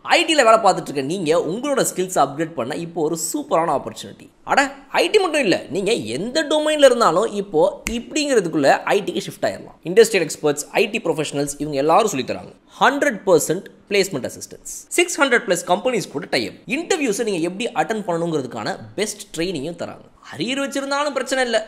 ஐடியில் வேலை பார்த்துட்டு இருக்க நீங்கள் உங்களோட ஸ்கில்ஸ் அப்கிரேட் பண்ண இப்போ ஒரு சூப்பரான ஆப்பர்ச்சுனிட்டி அட ஐடி மட்டும் இல்லை நீங்கள் எந்த டொமைனில் இருந்தாலும் இப்போ இப்படிங்கிறதுக்குள்ள ஐடிக்கு ஷிஃப்ட் ஆயிடலாம் இண்டஸ்ட்ரியல் எக்ஸ்பர்ட்ஸ் ஐடி ப்ரொஃபஷனல்ஸ் இவங்க எல்லாரும் சொல்லித் தராங்க hundred percent placement assistance six hundred plus companies கூட டைப் இன்டர்வியூஸை நீங்கள் எப்படி அட்டன் பண்ணணுங்கிறதுக்கான பெஸ்ட் ட்ரைனிங்கும் தராங்க அரியர் வச்சிருந்தாலும் பிரச்சனை இல்லை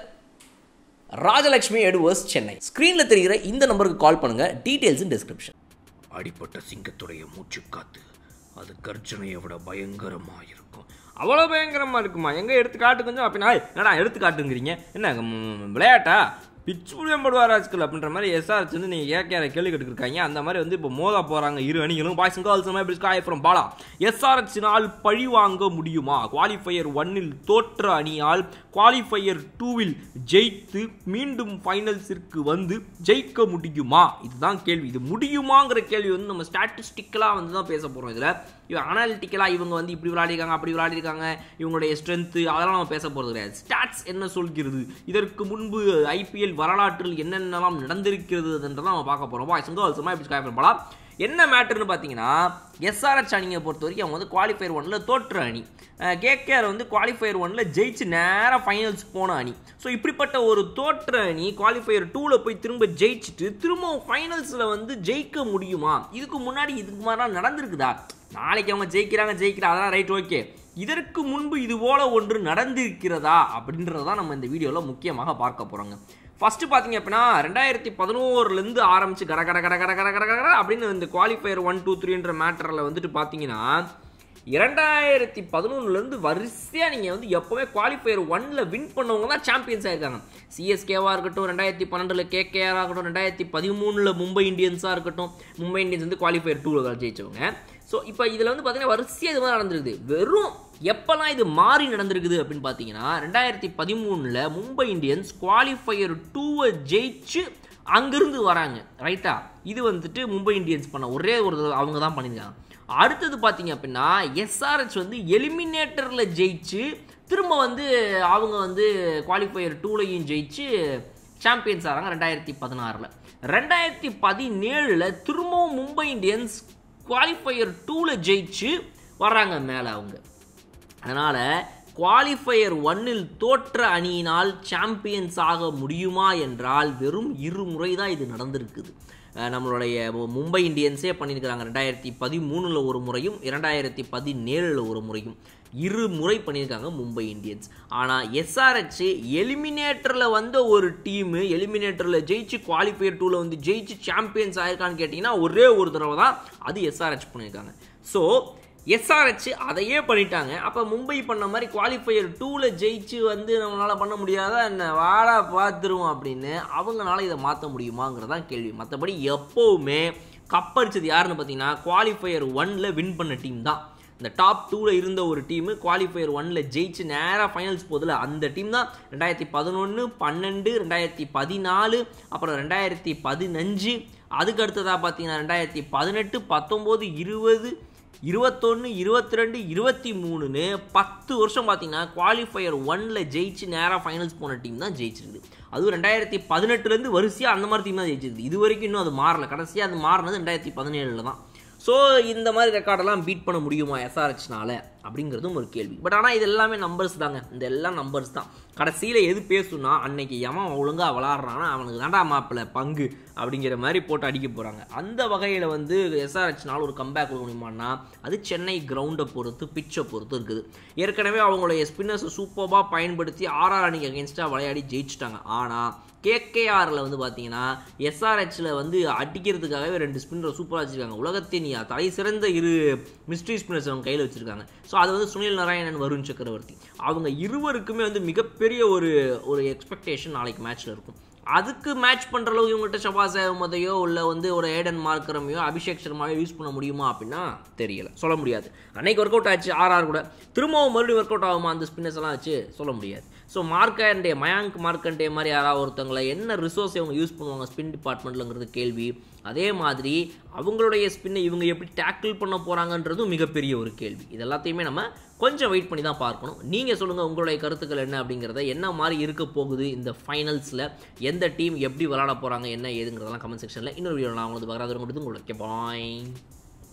ராஜலட்சுமி எட்வர்ஸ் சென்னை ஸ்க்ரீனில் தெரிகிற இந்த நம்பருக்கு கால் பண்ணுங்க டீடைல்ஸ் இன் டிஸ்கிரிப்ஷன் அடிப்பட்ட சிங்கத்துடைய மூச்சு காத்து அது கர்ஜனையை விட பயங்கரமா இருக்கும் அவ்வளோ பயங்கரமா இருக்குமா எங்க எடுத்து காட்டு கொஞ்சம் அப்படின்னா "ஏய், என்னடா எடுத்து காட்டுங்கிறீங்க என்ன ம், விளையாட்டா பிச்சு புளியம் படுவார் ஆட்கள் அப்படின்ற மாதிரி எஸ்ஆர்எச் வந்து நீங்கள் ஏகேஆர் கேள்வி கேட்டுருக்காங்க அந்த மாதிரி வந்து இப்போ மோத போகிறாங்க இரு அணிகளும் பாய்ஸ் கேர்ள்ஸ் மாதிரி ஸ்காய் ஃப்ரம் பாலா எஸ்ஆர்எச்சினால் பழி வாங்க முடியுமா குவாலிஃபையர் ஒன்னில் தோற்ற அணியால் குவாலிஃபையர் டூவில் ஜெயித்து மீண்டும் ஃபைனல்ஸிற்கு வந்து ஜெயிக்க முடியுமா இதுதான் கேள்வி இது முடியுமாங்கிற கேள்வி வந்து நம்ம ஸ்டாட்டிஸ்டிக்கலாக வந்து தான் பேச போகிறோம் இதில் இவன் அனாலிட்டிக்கலாக இவங்க வந்து இப்படி விளையாடிருக்காங்க அப்படி விளையாடிருக்காங்க இவங்களுடைய ஸ்ட்ரென்த்து அதெல்லாம் நம்ம பேச போகிறது கிடையாது ஸ்டாட்ஸ் என்ன சொல்கிறது இதற்கு முன்பு ஐபிஎல் வரலாற்றில் என்னென்னலாம் நடந்திருக்கிறது என்றதான் நம்ம பார்க்க போகிறோம் பாய்ஸ் கேர்ள்ஸ் இப்படி ஸ்காய் பண்ணலாம் என்ன மேட்டர்னு பார்த்தீங்கன்னா எஸ்ஆர்எச் அணியை பொறுத்த வரைக்கும் அவங்க வந்து குவாலிஃபயர் ஒன்னில் தோற்ற அணி கேகேஆர் வந்து குவாலிஃபயர் ஒன்னில் ஜெயிச்சு நேராக ஃபைனல்ஸ் போன அணி ஸோ இப்படிப்பட்ட ஒரு தோற்ற அணி குவாலிஃபயர் டூவில் போய் திரும்ப ஜெயிச்சுட்டு திரும்ப ஃபைனல்ஸில் வந்து ஜெயிக்க முடியுமா இதுக்கு முன்னாடி இதுக்கு மாதிரிலாம் நடந்திருக்குதா நாளைக்கு அவங்க ஜெயிக்கிறாங்க ஜெயிக்கிறா அதெல்லாம் ரைட் ஓகே இதற்கு முன்பு இது போல ஒன்று நடந்திருக்கிறதா அப்படின்றதான் நம்ம இந்த வீடியோவில் முக்கியமாக பார்க்க போகிறோங்க ஃபஸ்ட்டு பார்த்தீங்க அப்படின்னா ரெண்டாயிரத்தி பதினோருலேருந்து ஆரம்பிச்சு கர கர கர கர கர கர கர அப்படின்னு இந்த குவாலிஃபயர் ஒன் டூ த்ரீன்ற மேட்டரில் வந்துட்டு பார்த்தீங்கன்னா இரண்டாயிரத்தி பதினொன்றுலேருந்து வரிசையாக நீங்கள் வந்து எப்போவுமே குவாலிஃபயர் ஒன்னில் வின் பண்ணவங்க தான் சாம்பியன்ஸ் ஆயிருக்காங்க சிஎஸ்கேவாக இருக்கட்டும் ரெண்டாயிரத்தி பன்னெண்டில் கேகேஆர் இருக்கட்டும் ரெண்டாயிரத்தி பதிமூணில் மும்பை இந்தியன்ஸாக இருக்கட்டும் மும்பை இந்தியன்ஸ் வந்து குவாலிஃபயர் டூவில் ஜெயிச்சவங்க ஸோ இப்போ இதில் வந்து பார்த்தீங்கன்னா வரிசையாக இது மாதிரி நடந்திருக்குது வெறும் எப்போல்லாம் இது மாறி நடந்திருக்குது அப்படின்னு பார்த்தீங்கன்னா ரெண்டாயிரத்தி பதிமூணில் மும்பை இந்தியன்ஸ் குவாலிஃபயர் டூவை ஜெயிச்சு அங்கிருந்து வராங்க ரைட்டா இது வந்துட்டு மும்பை இந்தியன்ஸ் பண்ண ஒரே ஒரு தடவை அவங்க தான் பண்ணியிருக்காங்க அடுத்தது பார்த்தீங்க அப்படின்னா எஸ்ஆர்ஹெச் வந்து எலிமினேட்டரில் ஜெயிச்சு திரும்ப வந்து அவங்க வந்து குவாலிஃபயர் டூலையும் ஜெயிச்சு சாம்பியன்ஸ் ஆகிறாங்க ரெண்டாயிரத்தி பதினாறில் ரெண்டாயிரத்தி பதினேழில் திரும்பவும் மும்பை இந்தியன்ஸ் குவாலிஃபயர் டூவில் ஜெயிச்சு வர்றாங்க மேலே அவங்க அதனால் குவாலிஃபயர் ஒன்னில் தோற்ற அணியினால் சாம்பியன்ஸ் ஆக முடியுமா என்றால் வெறும் இருமுறை தான் இது நடந்திருக்குது அஹ் நம்மளுடைய மு- மும்பை இந்தியன்ஸே பண்ணியிருக்கிறாங்க ரெண்டாயிரத்தி பதிமூணில் ஒரு முறையும் இரண்டாயிரத்தி பதினேழில் ஒரு முறையும் இரு முறை பண்ணியிருக்காங்க மும்பை இந்தியன்ஸ் ஆனால் எஸ்ஆர்ஹெச் எலிமினேட்டரில் வந்த ஒரு டீமு எலிமினேட்டரில் ஜெயிச்சு குவாலிஃபயர் டூவில் வந்து ஜெயிச்சு சாம்பியன்ஸ் ஆயிருக்கான்னு கேட்டிங்கன்னா ஒரே ஒரு தடவை தான் அது எஸ்ஆர்ஹெச் பண்ணியிருக்காங்க ஸோ எஸ்ஆர்ஹெச் அதையே பண்ணிட்டாங்க அப்போ மும்பை பண்ண மாதிரி குவாலிஃபயர் டூவில் ஜெயிச்சு வந்து நம்மளால் பண்ண முடியாதா என்ன வாடா பார்த்துருவோம் அப்படின்னு அவங்களால இதை மாற்ற முடியுமாங்கிறதான் கேள்வி மற்றபடி எப்போவுமே கப்படிச்சது யாருன்னு பார்த்தீங்கன்னா குவாலிஃபயர் ஒன்னில் வின் பண்ண டீம் தான் இந்த டாப் டூவில் இருந்த ஒரு டீமு குவாலிஃபயர் ஒன்னில் ஜெயிச்சு நேராக ஃபைனல்ஸ் போதில் அந்த டீம் தான் ரெண்டாயிரத்தி பதினொன்று பன்னெண்டு ரெண்டாயிரத்தி பதினாலு அப்புறம் ரெண்டாயிரத்தி பதினஞ்சு அதுக்கு அடுத்ததாக பார்த்தீங்கன்னா ரெண்டாயிரத்தி பதினெட்டு பத்தொம்போது இருபது இருபத்தொன்று இருபத்தி ரெண்டு இருபத்தி மூணுன்னு பத்து வருஷம் பார்த்தீங்கன்னா குவாலிஃபயர் ஒன்னில் ஜெயிச்சு நேராக ஃபைனல்ஸ் போன டீம் தான் ஜெயிச்சிருக்குது அதுவும் ரெண்டாயிரத்தி பதினெட்டுலேருந்து வரிசையாக அந்த மாதிரி டீம் தான் ஜெயிச்சிருக்கு இது வரைக்கும் இன்னும் அது மாறல கடைசியாக அது மாறினது ரெண்டாயிரத்தி பதினேழில் தான் ஸோ இந்த மாதிரி ரெக்கார்டெல்லாம் பீட் பண்ண முடியுமா எஸ்ஆர்ஹெச்னால அப்படிங்கிறதும் ஒரு கேள்வி பட் ஆனால் இது எல்லாமே நம்பர்ஸ் தாங்க இந்த எல்லாம் நம்பர்ஸ் தான் கடைசியில் எது பேசுனா அன்னைக்கு எவன் ஒழுங்காக விளாட்றானா அவனுக்கு தாண்டா மாப்பிள்ள பங்கு அப்படிங்கிற மாதிரி போட்டு அடிக்க போகிறாங்க அந்த வகையில் வந்து எஸ்ஆர்ஹெச்னால ஒரு கம்பேக் கொடுக்க முடியுமான்னா அது சென்னை கிரவுண்டை பொறுத்து பிச்சை பொறுத்து இருக்குது ஏற்கனவே அவங்களுடைய ஸ்பின்னர்ஸை சூப்பராக பயன்படுத்தி ஆர்ஆர் அணிக்கு அகேன்ஸ்டாக விளையாடி ஜெயிச்சிட்டாங்க ஆனால் கேகேஆரில் வந்து பார்த்தீங்கன்னா எஸ்ஆர்ஹெச்சில் வந்து அடிக்கிறதுக்காகவே ரெண்டு ஸ்பின்னர் சூப்பராக வச்சுருக்காங்க உலகத்தின் யா- தலை சிறந்த இரு மிஸ்ட்ரி ஸ்பின்னர்ஸ் அவங்க கையில் வச்சுருக்காங்க ஸோ அது வந்து சுனில் நாராயணன் வருண் சக்கரவர்த்தி அவங்க இருவருக்குமே வந்து மிகப்பெரிய ஒரு ஒரு எக்ஸ்பெக்டேஷன் நாளைக்கு மேட்ச்சில் இருக்கும் அதுக்கு மேட்ச் பண்ணுற அளவுக்கு இவங்ககிட்ட ஷபாஸ் அகமதையோ இல்லை வந்து ஒரு ஏடன் மார்க்கரமையோ அபிஷேக் சர்மாவையோ யூஸ் பண்ண முடியுமா அப்படின்னா தெரியல சொல்ல முடியாது அன்னைக்கு ஒர்க் அவுட் ஆச்சு ஆர்ஆர் கூட திரும்பவும் மறுபடியும் ஒர்க் அவுட் ஆகுமா அந்த ஸ்பின்னர்ஸ் எல்லாம் வச்சு சொல்ல முடியாது ஸோ மார்க்கண்டே மயாங்க் மார்க்கண்டே மாதிரி யாராவது ஒருத்தவங்களை என்ன ரிசோர்ஸ் இவங்க யூஸ் பண்ணுவாங்க ஸ்பின் டிபார்ட்மெண்ட்லங்கிறது கேள்வி அதே மாதிரி அவங்களுடைய ஸ்பின்னை இவங்க எப்படி டேக்கிள் பண்ண போகிறாங்கன்றதும் மிகப்பெரிய ஒரு கேள்வி இது எல்லாத்தையுமே நம்ம கொஞ்சம் வெயிட் பண்ணி தான் பார்க்கணும் நீங்கள் சொல்லுங்கள் உங்களுடைய கருத்துக்கள் என்ன அப்படிங்கிறத என்ன மாதிரி இருக்க போகுது இந்த ஃபைனல்ஸில் எந்த டீம் எப்படி விளாட போகிறாங்க என்ன ஏதுங்கிறதெல்லாம் கமெண்ட் செக்ஷனில் இன்னொரு வீடியோ நான் உங்களுக்கு பார்க்குறது உங்களுக்கு உங்களுடைய பாய்